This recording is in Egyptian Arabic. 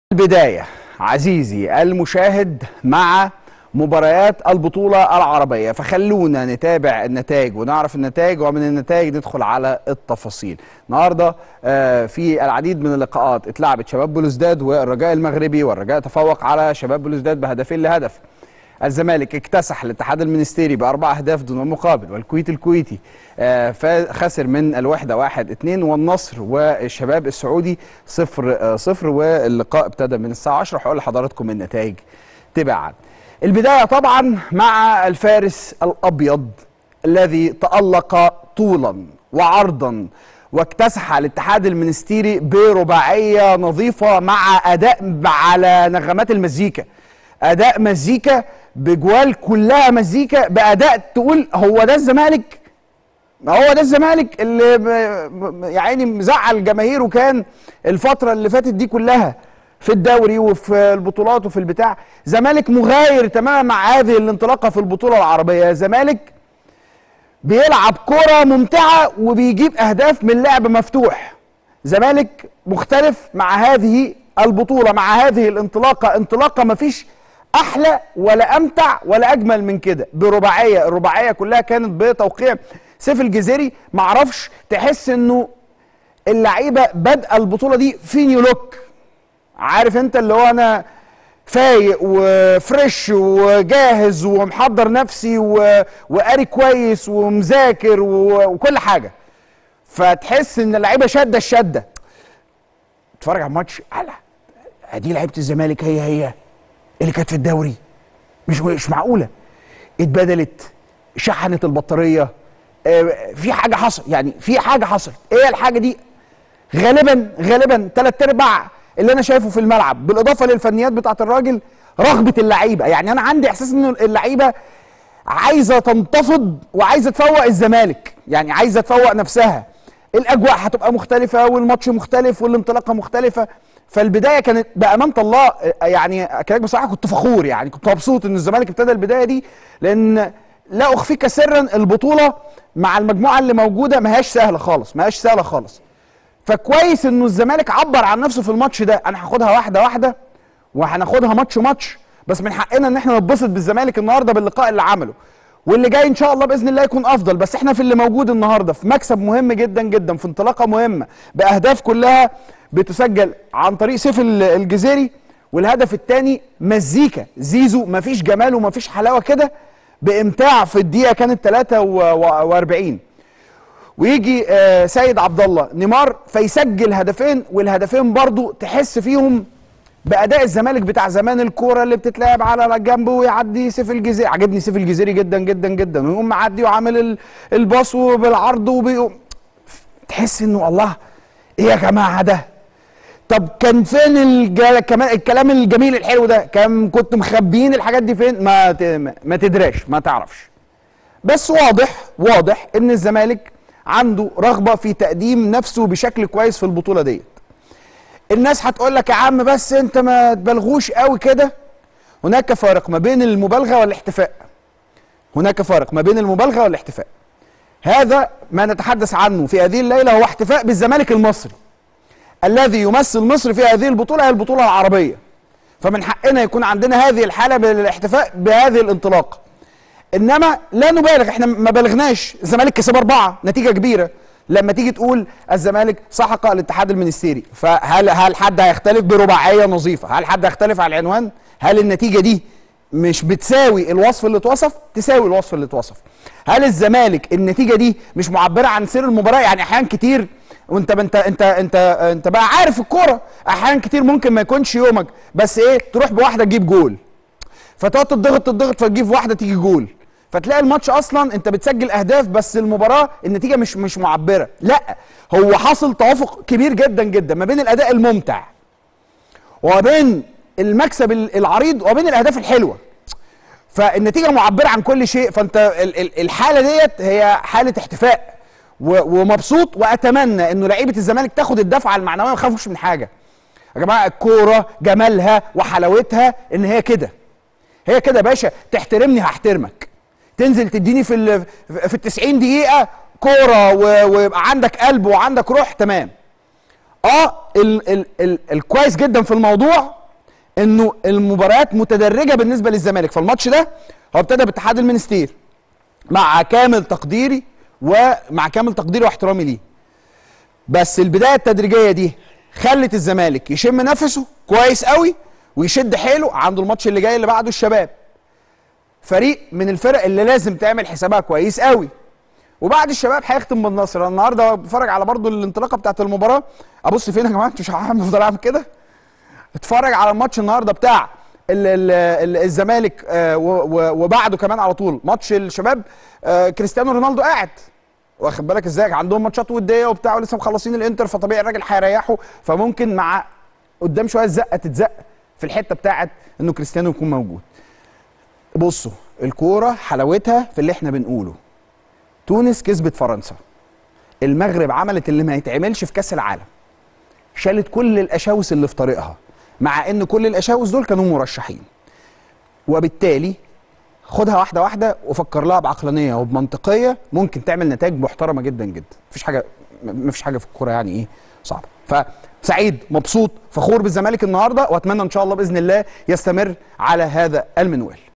البداية عزيزي المشاهد مع مباريات البطولة العربية فخلونا نتابع النتائج ونعرف النتائج ومن النتائج ندخل على التفاصيل النهاردة آه، في العديد من اللقاءات اتلعبت شباب بلوزداد والرجاء المغربي والرجاء تفوق على شباب بلوزداد بهدفين لهدف الزمالك اكتسح الاتحاد المنستيري باربع اهداف دون مقابل والكويت الكويتي آه، فا- خسر من الوحده واحد اتنين والنصر والشباب السعودي صفر آه، صفر واللقاء ابتدى من الساعه 10 هقول لحضراتكم النتائج تباعا البدايه طبعا مع الفارس الابيض الذي تالق طولا وعرضا واكتسح الاتحاد المنستيري برباعيه نظيفه مع اداء على نغمات المزيكا اداء مزيكا بجوال كلها مزيكا باداء تقول هو ده الزمالك ما هو ده الزمالك اللي ب- ب- يعني مزعل جماهيره كان الفتره اللي فاتت دي كلها في الدوري وفي البطولات وفي البتاع زمالك مغاير تماما مع هذه الانطلاقه في البطوله العربيه زمالك بيلعب كرة ممتعة وبيجيب أهداف من لعب مفتوح زمالك مختلف مع هذه البطولة مع هذه الانطلاقة انطلاقة مفيش أحلى ولا أمتع ولا أجمل من كده برباعية الرباعية كلها كانت بتوقيع سيف الجزيري معرفش تحس إنه اللعيبة بدأ البطولة دي في نيو لوك عارف انت اللي هو انا فايق وفريش وجاهز ومحضر نفسي و... وقاري كويس ومذاكر و... وكل حاجه فتحس ان اللعيبه شاده الشده تتفرج على الماتش على دي لعيبه الزمالك هي هي اللي كانت في الدوري مش مش معقوله اتبدلت شحنت البطاريه آه، في حاجه حصل يعني في حاجه حصلت ايه الحاجه دي غالبا غالبا ثلاث ارباع اللي انا شايفه في الملعب بالاضافه للفنيات بتاعه الراجل رغبه اللعيبه يعني انا عندي احساس ان اللعيبه عايزه تنتفض وعايزه تفوق الزمالك يعني عايزه تفوق نفسها الاجواء هتبقى مختلفه والماتش مختلف والانطلاقه مختلفه فالبدايه كانت بامانه الله يعني كذلك بصراحه كنت فخور يعني كنت مبسوط ان الزمالك ابتدى البدايه دي لان لا اخفيك سرا البطوله مع المجموعه اللي موجوده ما هياش سهله خالص ما هياش سهله خالص فكويس انه الزمالك عبر عن نفسه في الماتش ده انا هاخدها واحده واحده وهناخدها ماتش ماتش بس من حقنا ان احنا نتبسط بالزمالك النهارده باللقاء اللي عمله واللي جاي ان شاء الله باذن الله يكون افضل بس احنا في اللي موجود النهارده في مكسب مهم جدا جدا في انطلاقه مهمه باهداف كلها بتسجل عن طريق سيف ال- الجزيري والهدف الثاني مزيكا زيزو مفيش جمال ومفيش حلاوه كده بامتاع في الدقيقه كانت 43 ويجي آه، سيد عبد الله نيمار فيسجل هدفين والهدفين برضو تحس فيهم باداء الزمالك بتاع زمان الكوره اللي بتتلعب على الجنب ويعدي سيف الجزيري عجبني سيف الجزيري جدا جدا جدا ويقوم معدي وعامل ال- الباص بالعرض وبيقوم تحس انه الله ايه يا جماعه ده طب كان فين الج- كمان الكلام الجميل الحلو ده كان كنت مخبيين الحاجات دي فين ما ت- ما تدراش ما تعرفش بس واضح واضح ان الزمالك عنده رغبه في تقديم نفسه بشكل كويس في البطوله ديت الناس هتقول لك يا عم بس انت ما تبالغوش قوي كده هناك فارق ما بين المبالغه والاحتفاء هناك فارق ما بين المبالغه والاحتفاء هذا ما نتحدث عنه في هذه الليله هو احتفاء بالزمالك المصري الذي يمثل مصر في هذه البطوله هي البطوله العربيه فمن حقنا يكون عندنا هذه الحاله من الاحتفاء بهذه الانطلاقه انما لا نبالغ احنا ما بلغناش الزمالك كسب اربعه نتيجه كبيره لما تيجي تقول الزمالك سحق الاتحاد المنستيري فهل هل حد هيختلف برباعيه نظيفه هل حد هيختلف على العنوان هل النتيجه دي مش بتساوي الوصف اللي اتوصف تساوي الوصف اللي اتوصف هل الزمالك النتيجه دي مش معبره عن سير المباراه يعني احيان كتير وانت انت انت انت انت بقى عارف الكوره احيان كتير ممكن ما يكونش يومك بس ايه تروح بواحده تجيب جول فتقعد تضغط تضغط فتجيب واحده تيجي جول فتلاقي الماتش اصلا انت بتسجل اهداف بس المباراه النتيجه مش مش معبره لا هو حصل توافق كبير جدا جدا ما بين الاداء الممتع وبين المكسب ال- العريض وبين الاهداف الحلوه فالنتيجه معبره عن كل شيء فانت ال- ال- الحاله ديت هي حاله احتفاء و- ومبسوط واتمنى انه لعيبه الزمالك تاخد الدفعه المعنويه ما يخافوش من حاجه يا جماعه الكوره جمالها وحلاوتها ان هي كده هي كده يا باشا تحترمني هحترمك تنزل تديني في ال في ال 90 دقيقه كوره و- ويبقى عندك قلب وعندك روح تمام اه ال ال ال الكويس جدا في الموضوع انه المباريات متدرجه بالنسبه للزمالك فالماتش ده هو ابتدى باتحاد المنستير مع كامل تقديري ومع كامل تقديري واحترامي ليه بس البدايه التدريجيه دي خلت الزمالك يشم نفسه كويس قوي ويشد حيله عنده الماتش اللي جاي اللي بعده الشباب فريق من الفرق اللي لازم تعمل حسابها كويس قوي وبعد الشباب هيختم بالنصر أنا النهارده بتفرج على برضو الانطلاقه بتاعت المباراه ابص فين يا جماعه انتوا مش هفضل اعمل كده اتفرج على الماتش النهارده بتاع ال ال ال الزمالك آه و- و- وبعده كمان على طول ماتش الشباب آه كريستيانو رونالدو قاعد واخد بالك ازاي عندهم ماتشات وديه وبتاع ولسه مخلصين الانتر فطبيعي الراجل هيريحه فممكن مع قدام شويه الزقه تتزق في الحته بتاعت انه كريستيانو يكون موجود بصوا الكوره حلاوتها في اللي احنا بنقوله تونس كسبت فرنسا المغرب عملت اللي ما يتعملش في كاس العالم شالت كل الاشاوس اللي في طريقها مع ان كل الاشاوس دول كانوا مرشحين وبالتالي خدها واحده واحده وفكر لها بعقلانيه وبمنطقيه ممكن تعمل نتائج محترمه جدا جدا مفيش حاجه مفيش حاجه في الكوره يعني ايه صعبه فسعيد مبسوط فخور بالزمالك النهارده واتمنى ان شاء الله باذن الله يستمر على هذا المنوال